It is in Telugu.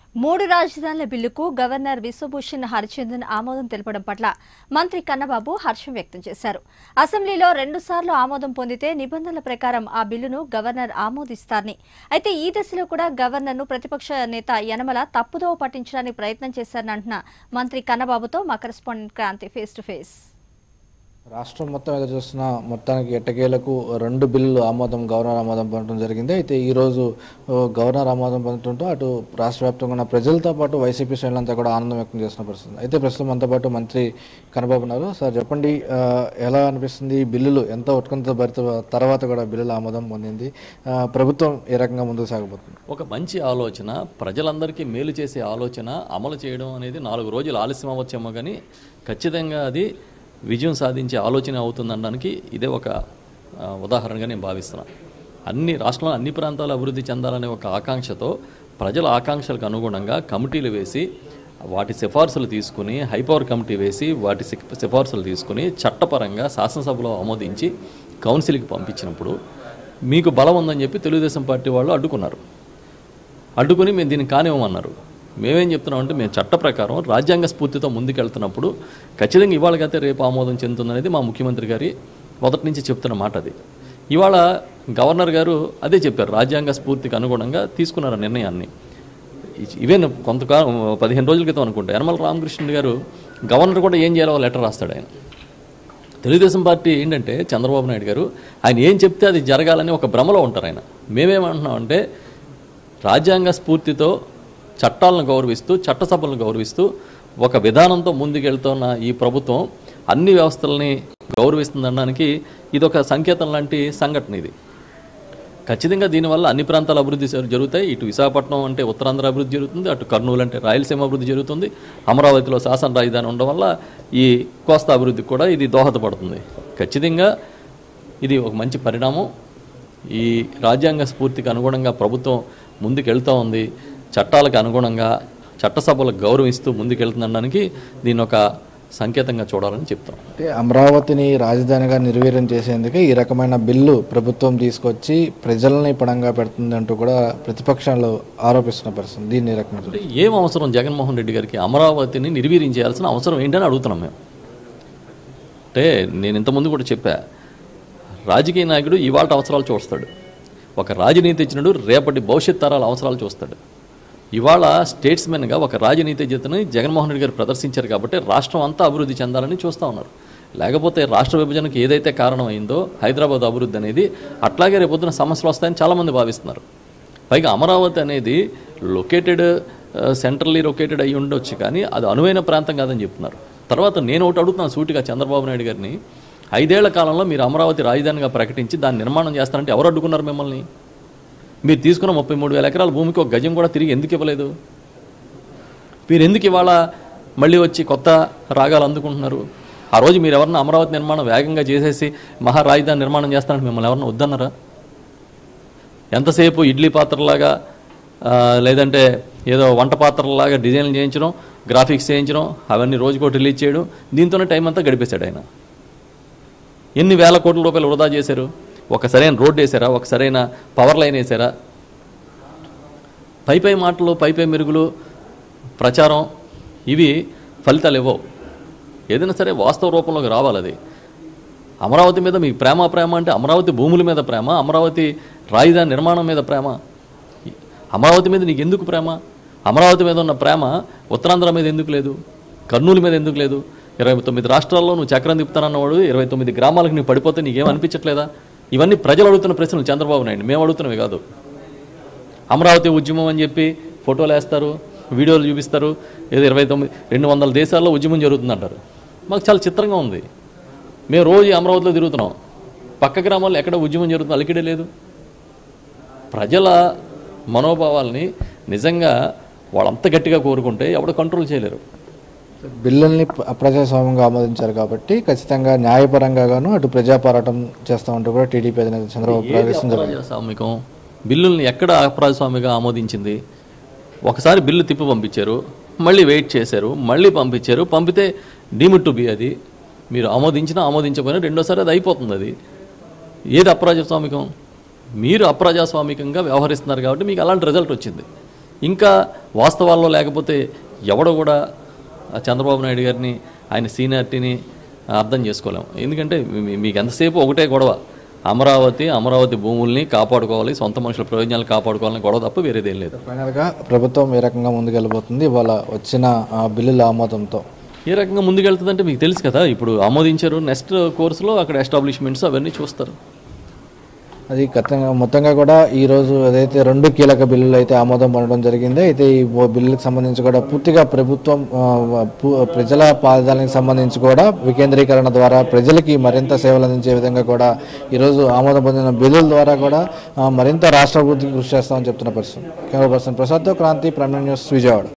మూడు రాజధానుల బిల్లుకు గవర్నర్ విశ్వభూషణ్ హరిచందన్ ఆమోదం తెలపడం పట్ల మంత్రి కన్నబాబు హర్షం వ్యక్తం చేశారు అసెంబ్లీలో రెండుసార్లు ఆమోదం పొందితే నిబంధనల ప్రకారం ఆ బిల్లును గవర్నర్ ఆమోదిస్తారని అయితే ఈ దశలో కూడా గవర్నర్ను ప్రతిపక్ష నేత యనమల తప్పుదోవ పట్టించడానికి ప్రయత్నం చేశారని అంటున్న మంత్రి కన్నబాబుతో మా correspondent Kranthi face to face రాష్ట్రం మొత్తం ఎదురు చూస్తున్న మొత్తానికి ఎట్టకేలకు రెండు బిల్లులు ఆమోదం గవర్నర్ ఆమోదం పొందడం జరిగింది అయితే ఈ రోజు ఓ, గవర్నర్ ఆమోదం పొందడంతో అటు రాష్ట్ర వ్యాప్తంగా ఉన్న ప్రజలతో పాటు వైసీపీ శ్రేణులంతా కూడా ఆనందం వ్యక్తం చేస్తున్న పరిస్థితి అయితే ప్రస్తుతం మనతో పాటు మంత్రి కనబాబు ఉన్నారు సార్ చెప్పండి ఆ, ఎలా అనిపిస్తుంది ఈ బిల్లులు ఎంతో ఉత్కంఠ భరిత తర్వాత కూడా బిల్లులు ఆమోదం పొందింది ఆ, ప్రభుత్వం ఏ రకంగా ముందుకు సాగబోతుంది ఒక మంచి ఆలోచన ప్రజలందరికీ మేలు చేసే ఆలోచన అమలు చేయడం అనేది నాలుగు రోజులు ఆలస్యం అవ్వచ్చేమో కానీ ఖచ్చితంగా అది విజయం సాధించే ఆలోచన అవుతుందనడానికి ఇదే ఒక ఆ, ఉదాహరణగా నేను భావిస్తున్నాను అన్ని రాష్ట్రంలో అన్ని ప్రాంతాలు అభివృద్ధి చెందాలనే ఒక ఆకాంక్షతో ప్రజల ఆకాంక్షలకు అనుగుణంగా కమిటీలు వేసి వాటి సిఫార్సులు తీసుకుని హైపవర్ కమిటీ వేసి వాటి సి- సిఫార్సులు తీసుకుని చట్టపరంగా శాసనసభలో ఆమోదించి కౌన్సిల్కి పంపించినప్పుడు మీకు బలం ఉందని చెప్పి తెలుగుదేశం పార్టీ వాళ్ళు అడ్డుకున్నారు అడ్డుకుని మేము దీన్ని కానివ్వమన్నారు మేమేం చెప్తున్నామంటే మేము చట్ట ప్రకారం రాజ్యాంగ స్ఫూర్తితో ముందుకెళ్తున్నప్పుడు ఖచ్చితంగా ఇవాళ కైతే రేపు ఆమోదం చెందుతుందనేది మా ముఖ్యమంత్రి గారి మొదటి నుంచి చెప్తున్న మాట అది ఇవాళ గవర్నర్ గారు అదే చెప్పారు రాజ్యాంగ స్ఫూర్తికి అనుగుణంగా తీసుకున్నారు ఆ నిర్ణయాన్ని ఈవెన్ కొంతకాలం పదిహేను రోజుల క్రితం అనుకుంటా యనమల రామకృష్ణుడు గారు గవర్నర్ కూడా ఏం చేయాలో లెటర్ రాస్తాడు ఆయన తెలుగుదేశం పార్టీ ఏంటంటే చంద్రబాబు నాయుడు గారు ఆయన ఏం చెప్తే అది జరగాలని ఒక భ్రమలో ఉంటారు ఆయన మేమేమంటున్నామంటే రాజ్యాంగ స్ఫూర్తితో చట్టాలను గౌరవిస్తూ చట్టసభలను గౌరవిస్తూ ఒక విధానంతో ముందుకెళ్తున్న ఈ ప్రభుత్వం అన్ని వ్యవస్థలని గౌరవిస్తుందనడానికి ఇదొక సంకేతం లాంటి సంఘటన ఇది ఖచ్చితంగా దీనివల్ల అన్ని ప్రాంతాల అభివృద్ధి జరు- జరుగుతాయి ఇటు విశాఖపట్నం అంటే ఉత్తరాంధ్ర అభివృద్ధి జరుగుతుంది అటు కర్నూలు అంటే రాయలసీమ అభివృద్ధి జరుగుతుంది అమరావతిలో శాసన రాజధాని ఉండడం వల్ల ఈ కోస్తా అభివృద్ధికి కూడా ఇది దోహదపడుతుంది ఖచ్చితంగా ఇది ఒక మంచి పరిణామం ఈ రాజ్యాంగ స్ఫూర్తికి అనుగుణంగా ప్రభుత్వం ముందుకు వెళ్తూ ఉంది చట్టాలకు అనుగుణంగా చట్టసభలకు గౌరవిస్తూ ముందుకెళ్తుందనడానికి దీన్ని ఒక సంకేతంగా చూడాలని చెప్తాం అంటే అమరావతిని రాజధానిగా నిర్వీర్యం చేసేందుకే ఈ రకమైన బిల్లు ప్రభుత్వం తీసుకొచ్చి ప్రజల్ని పడంగా పెడుతుంది అంటూ కూడా ప్రతిపక్షాలు ఆరోపిస్తున్న పరిస్థితి దీన్ని ఏ రకంగా చూస్తారు? అంటే ఏం అవసరం జగన్మోహన్ రెడ్డి గారికి అమరావతిని నిర్వీర్యం చేయాల్సిన అవసరం ఏంటని అడుగుతున్నాం మేము అంటే నేను ఇంతకుముందు కూడా చెప్పా రాజకీయ నాయకుడు ఇవాళ అవసరాలు చూస్తాడు ఒక రాజనీతి ఇచ్చినడు రేపటి భవిష్యత్ తరాల అవసరాలు చూస్తాడు ఇవాళ స్టేట్స్మెన్గా ఒక రాజనీతి జతని జగన్మోహన్ రెడ్డి గారు ప్రదర్శించారు కాబట్టి రాష్ట్రం అంతా అభివృద్ధి చెందాలని చూస్తూ ఉన్నారు లేకపోతే రాష్ట్ర విభజనకు ఏదైతే కారణమైందో హైదరాబాద్ అభివృద్ధి అనేది అట్లాగే రేపొద్దున సమస్యలు వస్తాయని చాలామంది భావిస్తున్నారు పైగా అమరావతి అనేది లొకేటెడ్ సెంట్రల్లీ లొకేటెడ్ అయ్యి ఉండొచ్చు కానీ అది అనువైన ప్రాంతం కాదని చెప్తున్నారు తర్వాత నేను ఒకటి అడుగుతున్నాను సూటిగా చంద్రబాబు నాయుడు గారిని ఐదేళ్ల కాలంలో మీరు అమరావతి రాజధానిగా ప్రకటించి దాన్ని నిర్మాణం చేస్తారంటే ఎవరు అడ్డుకున్నారు మిమ్మల్ని మీరు తీసుకున్న ముప్పై మూడు వేల ఎకరాల భూమికి ఒక గజం కూడా తిరిగి ఎందుకు ఇవ్వలేదు మీరు ఎందుకు ఇవాళ మళ్ళీ వచ్చి కొత్త రాగాలు అందుకుంటున్నారు ఆ రోజు మీరు ఎవరన్నా అమరావతి నిర్మాణం వేగంగా చేసేసి మహా రాజధాని నిర్మాణం చేస్తారంటే మిమ్మల్ని ఎవరన్నా వద్దన్నారా ఎంతసేపు ఇడ్లీ పాత్రలాగా ఆ, లేదంటే ఏదో వంట పాత్రలాగా డిజైన్లు చేయించడం గ్రాఫిక్స్ చేయించడం అవన్నీ రోజుకోటి రిలీజ్ చేయడం దీంతోనే టైం అంతా గడిపేశాడు ఆయన ఎన్ని వేల కోట్ల రూపాయలు వృధా చేశారు ఒక సరైన రోడ్డు వేసారా ఒక సరైన పవర్ లైన్ వేసారా పై పై మాటలు పై పై మెరుగులు ప్రచారం ఇవి ఫలితాలు ఇవ్వవు ఏదైనా సరే వాస్తవ రూపంలోకి రావాలి అది అమరావతి మీద మీకు ప్రేమ ప్రేమ అంటే అమరావతి భూముల మీద ప్రేమ అమరావతి రాజధాని నిర్మాణం మీద ప్రేమ అమరావతి మీద నీకు ఎందుకు ప్రేమ అమరావతి మీద ఉన్న ప్రేమ ఉత్తరాంధ్ర మీద ఎందుకు లేదు కర్నూలు మీద ఎందుకు లేదు ఇరవై తొమ్మిది రాష్ట్రాల్లో నువ్వు చక్రం తిప్పుతానన్నవాడు ఇరవై తొమ్మిది గ్రామాలకు నీవు పడిపోతే నీకేం అనిపించట్లేదా ఇవన్నీ ప్రజలు అడుగుతున్న ప్రశ్నలు చంద్రబాబు నాయుడు మేము అడుగుతున్నవి కాదు అమరావతి ఉద్యమం అని చెప్పి ఫోటోలు వేస్తారు వీడియోలు చూపిస్తారు ఏదో ఇరవై తొమ్మిది రెండు వందల దేశాల్లో ఉద్యమం జరుగుతుందంటారు మాకు చాలా చిత్రంగా ఉంది మేము రోజు ఈ అమరావతిలో తిరుగుతున్నాం పక్క గ్రామాల్లో ఎక్కడ ఉద్యమం జరుగుతుందో అలికిడే లేదు ప్రజల మనోభావాల్ని నిజంగా వాళ్ళంత గట్టిగా కోరుకుంటే ఎవడు కంట్రోల్ చేయలేరు బిల్లుల్ని అప్రజాస్వామ్యంగా ఆమోదించారు కాబట్టి ఖచ్చితంగా న్యాయపరంగా గాను అటు ప్రజా పోరాటం చేస్తామంటూ కూడా టీడీపీ అధినేత చంద్రబాబు ఏది ప్రవేశం జరిగింది అప్రజాస్వామికం బిల్లుల్ని ఎక్కడ అప్రజాస్వామిగా ఆమోదించింది ఒకసారి బిల్లు తిప్పి పంపించారు మళ్ళీ వెయిట్ చేశారు మళ్ళీ పంపించారు పంపితే డీమిట్ టు బి అది మీరు ఆమోదించినా ఆమోదించకపోయినా రెండోసారి అది అయిపోతుంది అది ఏది అప్రజాస్వామికం మీరు అప్రజాస్వామికంగా వ్యవహరిస్తున్నారు కాబట్టి మీకు అలాంటి రిజల్ట్ వచ్చింది ఇంకా వాస్తవాల్లో లేకపోతే ఎవడో కూడా ఆ చంద్రబాబు నాయుడు గారిని ఆయన సీనియారిటీని అర్థం చేసుకోలేం ఎందుకంటే మీ- మీకు ఎంతసేపు ఒకటే గొడవ అమరావతి అమరావతి భూముల్ని కాపాడుకోవాలి సొంత మనుషుల ప్రయోజనాలు కాపాడుకోవాలని గొడవ తప్ప వేరేదేం లేదు ఫైనల్గా ప్రభుత్వం ఏ రకంగా ముందుకెళ్ళబోతుంది ఇవాళ వచ్చిన ఆ, బిల్లుల ఆమోదంతో ఏ రకంగా ముందుకెళ్తుందంటే మీకు తెలుసు కదా ఇప్పుడు ఆమోదించారు నెక్స్ట్ కోర్సులో అక్కడ ఎస్టాబ్లిష్మెంట్స్ అవన్నీ చూస్తారు అది ఖచ్చితంగా మొత్తంగా కూడా ఈ రోజు ఏదైతే రెండు కీలక బిల్లులు అయితే ఆమోదం పొందడం జరిగింది అయితే ఈ ఓ బిల్లుకి సంబంధించి కూడా పూర్తిగా ప్రభుత్వం ఆ, పు- ప్రజల పాదాలకు సంబంధించి కూడా వికేంద్రీకరణ ద్వారా ప్రజలకి మరింత సేవలు అందించే విధంగా కూడా ఈరోజు ఆమోదం పొందిన బిల్లుల ద్వారా కూడా ఆ, మరింత రాష్ట్ర అభివృద్ధికి కృషి చేస్తామని చెప్తున్న పరిస్థితి కెమెరా పర్సన్ ప్రసాద్తో క్రాంతి ప్రైమ్ న్యూస్ విజయవాడ